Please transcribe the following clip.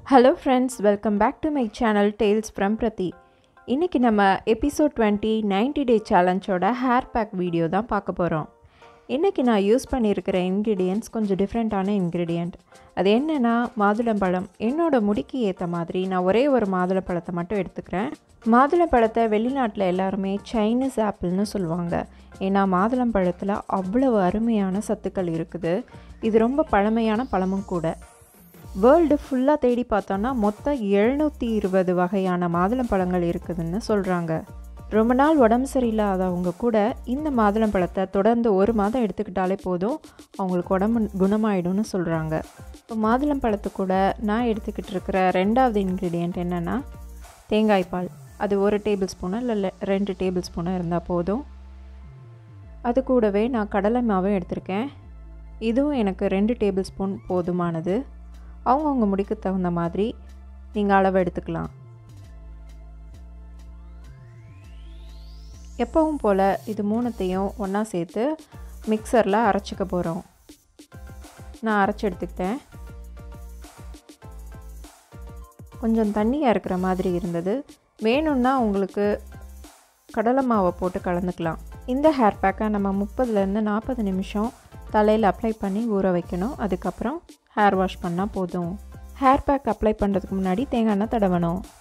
hello friends welcome back to my channel tales from Prathi இன்றைக்கி நம்ம episode twenty 90 day சேலஞ்சோட hair pack video தான் பார்க்க போகிறோம் இன்றைக்கி நான் யூஸ் பண்ணியிருக்கிற இன்க்ரீடியன்ட்ஸ் கொஞ்சம் டிஃப்ரெண்ட்டான இன்க்ரீடியண்ட் அது என்னென்னா மாதுளம்பழம் என்னோட முடிக்கு ஏற்ற மாதிரி நான் ஒரே ஒரு மாதுளப்பழத்தை மட்டும் எடுத்துக்கிறேன் மாதுளம்பழத்தை வெளிநாட்டில் எல்லாருமே சைனீஸ் ஆப்பிள்னு சொல்லுவாங்க ஏன்னா மாதுளம்பழத்தில் அவ்வளவு அருமையான சத்துக்கள் இருக்குது இது ரொம்ப பழமையான பழமும் கூட வேர்ல்டு ஃபுல்லாக தேடி பார்த்தோன்னா மொத்தம் எழுநூற்றி இருபது வகையான மாதுளம்பழங்கள் இருக்குதுன்னு சொல்கிறாங்க ரொம்ப நாள் உடம்பு சரியில்லாதவங்க கூட இந்த மாதுளம்பழத்தை தொடர்ந்து ஒரு மாதம் எடுத்துக்கிட்டாலே போதும் அவங்களுக்கு உடம்பு குணமாயிடும்னு சொல்கிறாங்க இப்போ மாதுளம்பழத்து கூட நான் எடுத்துக்கிட்டு இருக்கிற ரெண்டாவது இன்க்ரீடியண்ட் என்னென்னா தேங்காய் பால் அது ஒரு டேபிள் ஸ்பூனு இல்லை ரெண்டு டேபிள் ஸ்பூனு இருந்தால் போதும் அது கூடவே நான் கடலை மாவும் எடுத்திருக்கேன் இதுவும் எனக்கு ரெண்டு டேபிள் ஸ்பூன் போதுமானது அவங்கவுங்க முடிக்கு தகுந்த மாதிரி நீங்கள் அளவு எடுத்துக்கலாம் எப்பவும் போல் இது மூணுத்தையும் ஒன்றா சேர்த்து மிக்சரில் அரைச்சிக்க போகிறோம் நான் அரைச்சி எடுத்துக்கிட்டேன் கொஞ்சம் தண்ணியாக இருக்கிற மாதிரி இருந்தது வேணும்னா உங்களுக்கு கடலை மாவை போட்டு கலந்துக்கலாம் இந்த ஹேர் பேக்கை நம்ம முப்பதுலேருந்து நாற்பது நிமிஷம் தலையில் அப்ளை பண்ணி ஊற வைக்கணும் அதுக்கப்புறம் ஹேர் வாஷ் பண்ணால் போதும் ஹேர் பேக் அப்ளை பண்ணுறதுக்கு முன்னாடி தேங்காய் எண்ணெய் தடவணும்